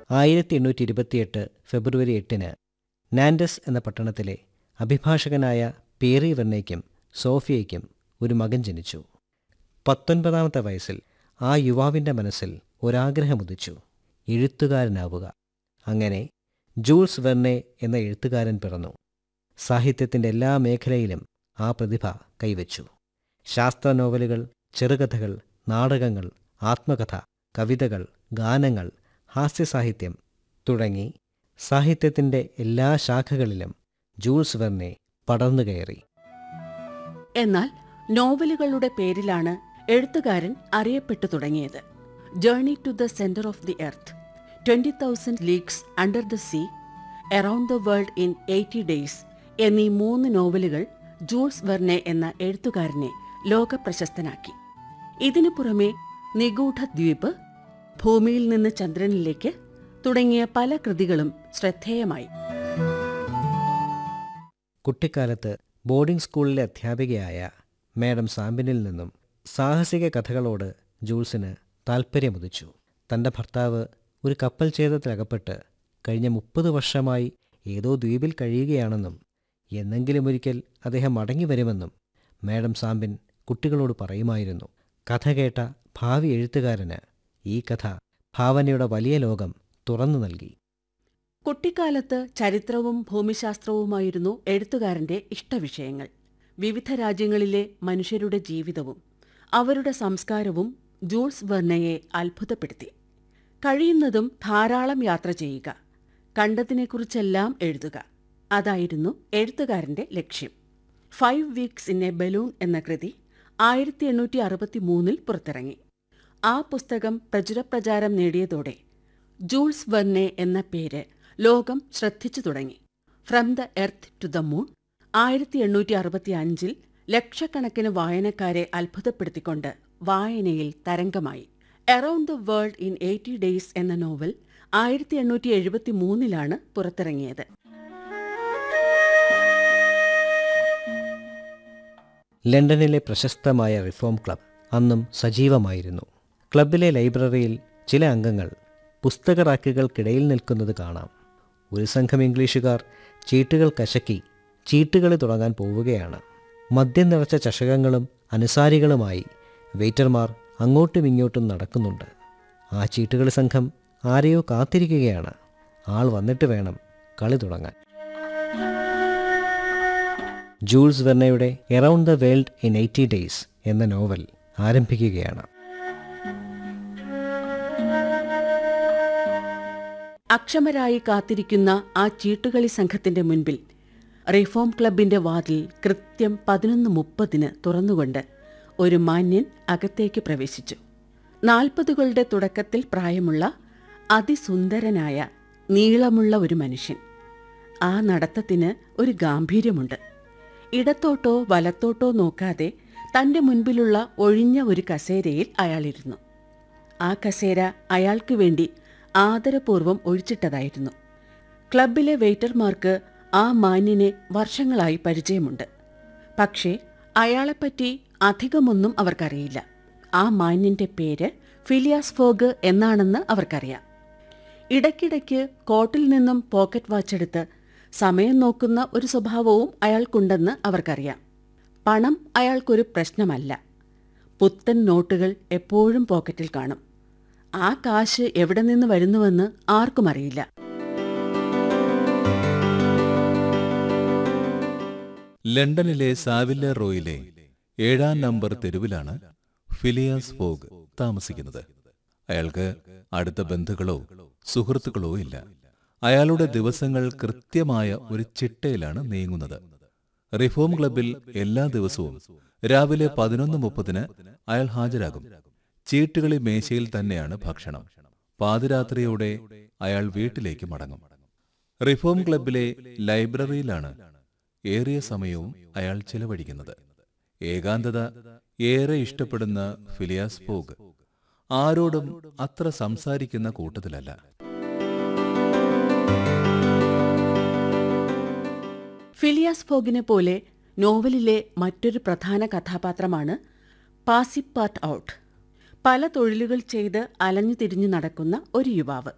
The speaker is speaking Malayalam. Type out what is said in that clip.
ആയിരത്തി എണ്ണൂറ്റി ഇരുപത്തിയെട്ട് ഫെബ്രുവരി എട്ടിന് നാൻഡസ് എന്ന പട്ടണത്തിലെ അഭിഭാഷകനായ പേറി വെർണയ്ക്കും സോഫിയയ്ക്കും ഒരു മകൻ ജനിച്ചു പത്തൊൻപതാമത്തെ വയസ്സിൽ ആ യുവാവിൻ്റെ മനസ്സിൽ ഒരാഗ്രഹമുദിച്ചു എഴുത്തുകാരനാവുക അങ്ങനെ ജൂൾസ് വെർണെ എന്ന എഴുത്തുകാരൻ പിറന്നു സാഹിത്യത്തിൻ്റെ എല്ലാ മേഖലയിലും ആ പ്രതിഭ കൈവച്ചു ശാസ്ത്ര നോവലുകൾ ചെറുകഥകൾ നാടകങ്ങൾ ആത്മകഥ കവിതകൾ ഗാനങ്ങൾ ഹാസ്യസാഹിത്യം തുടങ്ങി സാഹിത്യത്തിൻ്റെ എല്ലാ ശാഖകളിലും ജൂൾസ് വെർണെ പടർന്നു കയറി എന്നാൽ നോവലുകളുടെ പേരിലാണ് എഴുത്തുകാരൻ അറിയപ്പെട്ടു തുടങ്ങിയത് journey to the centre of the earth twenty thousand leagues under the sea around the world in eighty days എന്നീ മൂന്ന് നോവലുകൾ ജൂൾസ് വെർണെ എന്ന എഴുത്തുകാരനെ ലോകപ്രശസ്തനാക്കി ഇതിനു പുറമെ നിഗൂഢ ദ്വീപ് ഭൂമിയിൽ നിന്ന് ചന്ദ്രനിലേക്ക് തുടങ്ങിയ പല കൃതികളും ശ്രദ്ധേയമായി കുട്ടിക്കാലത്ത് ബോർഡിംഗ് സ്കൂളിലെ അധ്യാപികയായ മാഡം സാമ്പിനിൽ നിന്നും സാഹസിക കഥകളോട് ജൂൾസിന് താൽപ്പര്യമുദിച്ചു തൻ്റെ ഭർത്താവ് ഒരു കപ്പൽ ഛേദത്തിലകപ്പെട്ട് കഴിഞ്ഞ മുപ്പത് വർഷമായി ഏതോ ദ്വീപിൽ കഴിയുകയാണെന്നും എന്നെങ്കിലും ഒരിക്കൽ അദ്ദേഹം മടങ്ങി വരുമെന്നും മാഡം സാമ്പിൻ കുട്ടികളോട് പറയുമായിരുന്നു കഥ കേട്ട ഭാവി എഴുത്തുകാരന് ഈ കഥ ഭാവനയുടെ വലിയ ലോകം തുറന്നു നൽകി കുട്ടിക്കാലത്ത് ചരിത്രവും ഭൂമിശാസ്ത്രവുമായിരുന്നു എഴുത്തുകാരന്റെ ഇഷ്ടവിഷയങ്ങൾ വിവിധ രാജ്യങ്ങളിലെ മനുഷ്യരുടെ ജീവിതവും അവരുടെ സംസ്കാരവും ജൂൾസ് വെർണയെ അത്ഭുതപ്പെടുത്തി കഴിയുന്നതും ധാരാളം യാത്ര ചെയ്യുക കണ്ടതിനെക്കുറിച്ചെല്ലാം എഴുതുക അതായിരുന്നു എഴുത്തുകാരന്റെ ലക്ഷ്യം five weeks in a balloon എന്ന കൃതി ആയിരത്തി എണ്ണൂറ്റി അറുപത്തി മൂന്നിൽ പുറത്തിറങ്ങി ആ പുസ്തകം പ്രചുരപ്രചാരം നേടിയതോടെ ജൂൾസ് വെർണെ എന്ന പേര് ലോകം ശ്രദ്ധിച്ചു തുടങ്ങി from the earth to the moon ആയിരത്തി എണ്ണൂറ്റി അറുപത്തി അഞ്ചിൽ ലക്ഷക്കണക്കിന് വായനക്കാരെ അത്ഭുതപ്പെടുത്തിക്കൊണ്ട് വായനയിൽ തരംഗമായി around the world in eighty days എന്ന നോവൽ ആയിരത്തി എണ്ണൂറ്റി എഴുപത്തി മൂന്നിലാണ് പുറത്തിറങ്ങിയത് ലണ്ടനിലെ പ്രശസ്തമായ റിഫോം ക്ലബ് അന്നും സജീവമായിരുന്നു ക്ലബിലെ ലൈബ്രറിയിൽ ചില അംഗങ്ങൾ പുസ്തക റാക്കുകൾക്കിടയിൽ നിൽക്കുന്നത് കാണാം ഒരു സംഘം ഇംഗ്ലീഷുകാർ ചീട്ടുകൾ കശക്കി ചീട്ടുകളി തുടങ്ങാൻ പോവുകയാണ് മദ്യം നിറച്ച ചഷകങ്ങളും അനുസാരികളുമായി വെയിറ്റർമാർ അങ്ങോട്ടും ഇങ്ങോട്ടും നടക്കുന്നുണ്ട് ആ ചീട്ടുകളി സംഘം ആരെയോ കാത്തിരിക്കുകയാണ് ആൾ വന്നിട്ട് വേണം കളി തുടങ്ങാൻ ജൂൾസ് വെർണയുടെ around the world in eighty days എന്ന നോവൽ ആരംഭിക്കുകയാണ് അക്ഷമരായി കാത്തിരിക്കുന്ന ആ ചീട്ടുകളി സംഘത്തിന്റെ മുൻപിൽ റിഫോം ക്ലബിന്റെ വാതിൽ കൃത്യം പതിനൊന്ന് മുപ്പതിന് തുറന്നുകൊണ്ട് ഒരു മാന്യൻ അകത്തേക്ക് പ്രവേശിച്ചു നാൽപ്പതുകളുടെ തുടക്കത്തിൽ പ്രായമുള്ള അതിസുന്ദരനായ നീളമുള്ള ഒരു മനുഷ്യൻ ആ നടത്തത്തിന് ഒരു ഗാംഭീര്യമുണ്ട് ഇടത്തോട്ടോ വലത്തോട്ടോ നോക്കാതെ തന്റെ മുൻപിലുള്ള ഒഴിഞ്ഞ ഒരു കസേരയിൽ അയാളിരുന്നു ആ കസേര അയാൾക്ക് വേണ്ടി ആദരപൂർവ്വം ഒഴിച്ചിട്ടതായിരുന്നു ക്ലബിലെ വെയിറ്റർമാർക്ക് ആ മാന്യനെ വർഷങ്ങളായി പരിചയമുണ്ട് പക്ഷേ അയാളെപ്പറ്റി അധികമൊന്നും അവർക്കറിയില്ല ആ മാന്യന്റെ പേര് ഫിലിയാസ് ഫോഗ് എന്നാണെന്ന് അവർക്കറിയാം ഇടയ്ക്കിടയ്ക്ക് കോട്ടിൽ നിന്നും പോക്കറ്റ് വാച്ചെടുത്ത് സമയം നോക്കുന്ന ഒരു സ്വഭാവവും അയാൾക്കുണ്ടെന്ന് അവർക്കറിയാം പണം അയാൾക്കൊരു പ്രശ്നമല്ല പുത്തൻ നോട്ടുകൾ എപ്പോഴും പോക്കറ്റിൽ കാണും ആ കാശ് എവിടെ നിന്ന് വരുന്നുവെന്ന് ആർക്കും അറിയില്ല ലണ്ടനിലെ സാവില്ല റോയിലെ ഏഴാം നമ്പർ തെരുവിലാണ് ഫിലിയാസ് ഫോഗ് താമസിക്കുന്നത് അയാൾക്ക് അടുത്ത ബന്ധുക്കളോ സുഹൃത്തുക്കളോ ഇല്ല അയാളുടെ ദിവസങ്ങൾ കൃത്യമായ ഒരു ചിട്ടയിലാണ് നീങ്ങുന്നത് റിഫോം ക്ലബിൽ എല്ലാ ദിവസവും രാവിലെ പതിനൊന്ന് മുപ്പതിന് അയാൾ ഹാജരാകും ചീട്ടുകളി മേശയിൽ തന്നെയാണ് ഭക്ഷണം പാതിരാത്രിയോടെ അയാൾ വീട്ടിലേക്ക് മടങ്ങും റിഫോം ക്ലബിലെ ലൈബ്രറിയിലാണ് ഏറിയ സമയവും അയാൾ ചെലവഴിക്കുന്നത് ഏകാന്തത ഏറെ ഇഷ്ടപ്പെടുന്ന ഫിലിയാസ് പോഗ് ആരോടും അത്ര സംസാരിക്കുന്ന കൂട്ടത്തിലല്ല ഫിലിയാസ് ഫോഗിനെ പോലെ നോവലിലെ മറ്റൊരു പ്രധാന കഥാപാത്രമാണ് പാസിപ്പാർട്ട് ഔട്ട് പല തൊഴിലുകൾ ചെയ്ത് അലഞ്ഞു തിരിഞ്ഞു നടക്കുന്ന ഒരു യുവാവ്